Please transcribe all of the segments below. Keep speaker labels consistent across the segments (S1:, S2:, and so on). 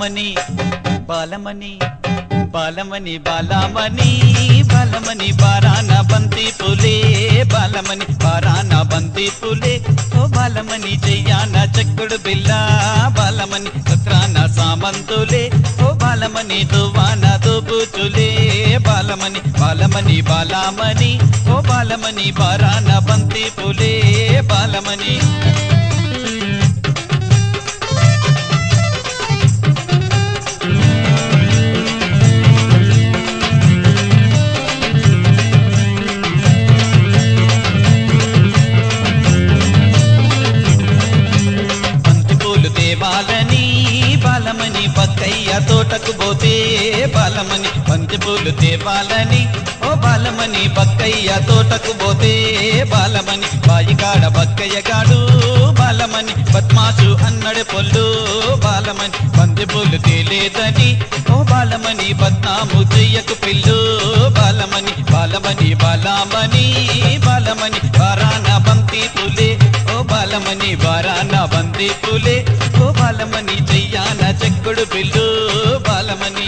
S1: బాలమణి బాలమణి బాలమణి బాలమణి బాలమణి బారాన బంతి పులే బాలమణి బారాన బంతి పులే ఓ బాలమణి చెయ్యాన చెక్కుడు బిల్ల బాలమణి సత్రాన సామంతులే ఓ బాలమణి దువ్వాన దుబుచులే బాలమణి బాలమణి బాలమణి ఓ బాలమణి బారాన బంతి పులే బాలమణి బంతి పూలు తేవాలని బాలమని పక్కయ్య తోటకు పోతే బాలమని బంతి పూలు తేవాలని ఓ బాలమని పక్కయ్య తోటకు పోతే బాలమని బాయికాడ బక్కయ్య కాడు బాలమని పద్మాసు అన్నడు పొల్లు బాలమని బంతి పూలు తేలేదని ఓ బాలమని బద్నాము చెయ్యకు పిల్లు బాలమని బాలమని బాలమని బాలమని బారాన బంతి పులే ఓ బాలమని బారాన బంతి పులే ఓ బాలమని చెయ్యాన చెక్కుడు పిల్లు బాలమని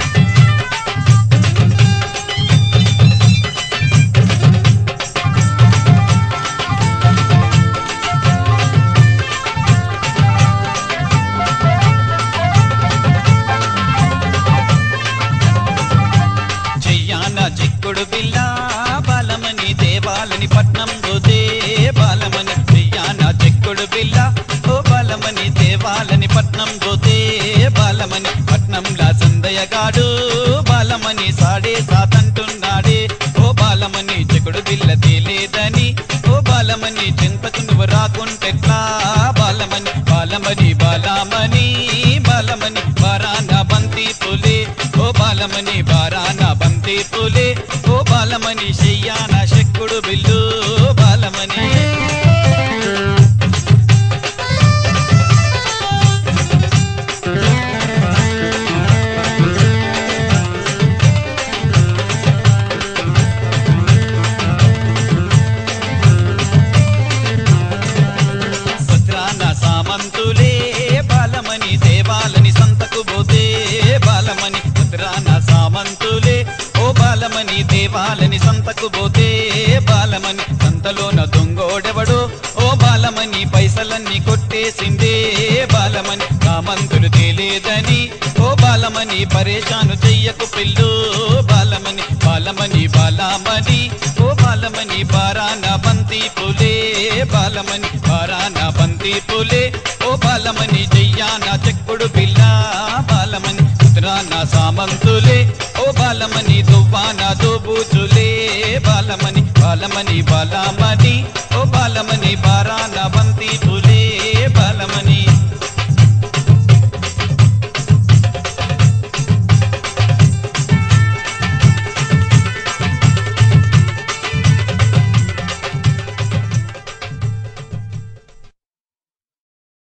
S1: చెయ్యాన చిక్కుడు బిల్ల బాలమని దేవాలని పట్నం పోతే బాలమని చెయ్యాన చిక్కుడు బిల్ల ఓ బాలమని దేవాలని పట్నం పోతే బాలమని పట్నంలా సందయగాడు బాలమని సాడే సాతంటున్నాడే ఓ బాలమని చిక్కుడు బిల్ల తేలేదని ఓ బాలమని చింతకు నువ్వు రాకుంటెట్లా బాలమని బాలమని బాలమని బాలమని బారాన బంతి పులే ఓ బాలమని బారాన బంతి పులే ఓ బాలమని చెయ్యాన శక్కుడు బిల్లు బాలమని సత్రాన సామంతులే బాలమని దేవాలని సంతకు పోతే బాలమని సత్రాన సామంతులే ఓ బాలమని దేవాలని సంతకు పోతే బాలమని సంతలోన దొంగోడెవడో ఓ బాలమని పైసలన్నీ కొట్టేసిందే బాలమని సామంతులు తేలేదని ఓ బాలమని పరేషాను చెయ్యకు పిల్లు బాలమని బాలమని బాలమని ఓ బాలమని బారాన బంతి పులే బాలమని బారాన బంతి పులే ఓ బాలమని చెయ్యాన చెక్కుడు పిల్ల బాలమని ఉత్తరాన సామంతులే ఓ బాలమని దువ్వాన దోబూచులే బాలమని బాలమని బాలమని ఓ బాలమని బారాన బంతి